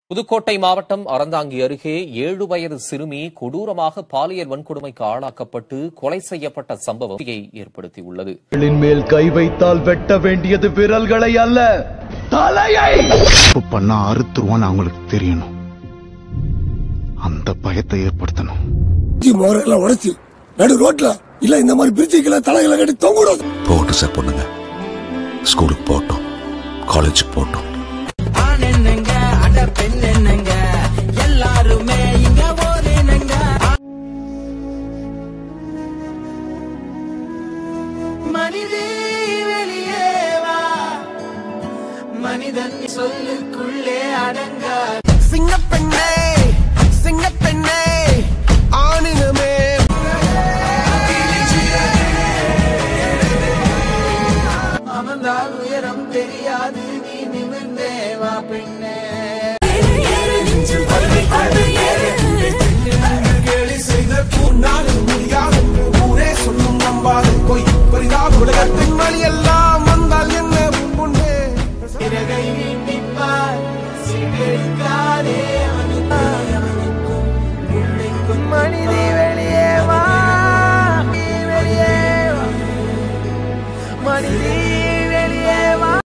புதுக்கோட்டை மாவட்டம் அறந்தாங்கி அருகே ஏழு வயது சிறுமி கொடூரமாக பாலியல் வன்கொடுமைக்கு ஆளாக்கப்பட்டு கொலை செய்யப்பட்ட சம்பவம் பீதியை ஏற்படுத்தியுள்ளது விரலின் மேல் கை வைத்தால் வெட்ட வேண்டியது விரல்களை அல்ல தலையை தப்பு பண்ணா அறுத்துருவான்னு அவங்களுக்கு தெரியணும் அந்த பயத்தை ஏற்படுத்தணும் ஜி மோரெல்லாம் உடைச்சு நடு ரோட்ல இல்ல இந்த மாதிரி பிரிச்சுக்கல தலைகளை கட்டி தொங்கிடும் போகட்டும் சார் பொண்ணுங்க ஸ்கூலுக்கு போகட்டும் காலேஜுக்கு போகட்டும் ஆண் என்னங்க அட பெண் என்னங்க எல்லாருமே இங்க ஒரு என்னங்க மனிதே வெளியே வா மனிதன் சொல்லுக்குள்ளே அடங்கா சிங்கப்பெண்ணே சிங்கப்பெண்ணே ஆணினமே அமர்ந்தால் உயரம் தெரியாது நீ நிமிர்ந்தே வா பெண்ணே கேலி செய்த கூர்நாள் முடியாது ஊரே சொல்லும் நம்பாது பொய் பரிதாப உலகத்தின் வழி எல்லாம் வந்தால் என்ன முன்னே சிறகை நீட்டிப்பார் சிறகாதே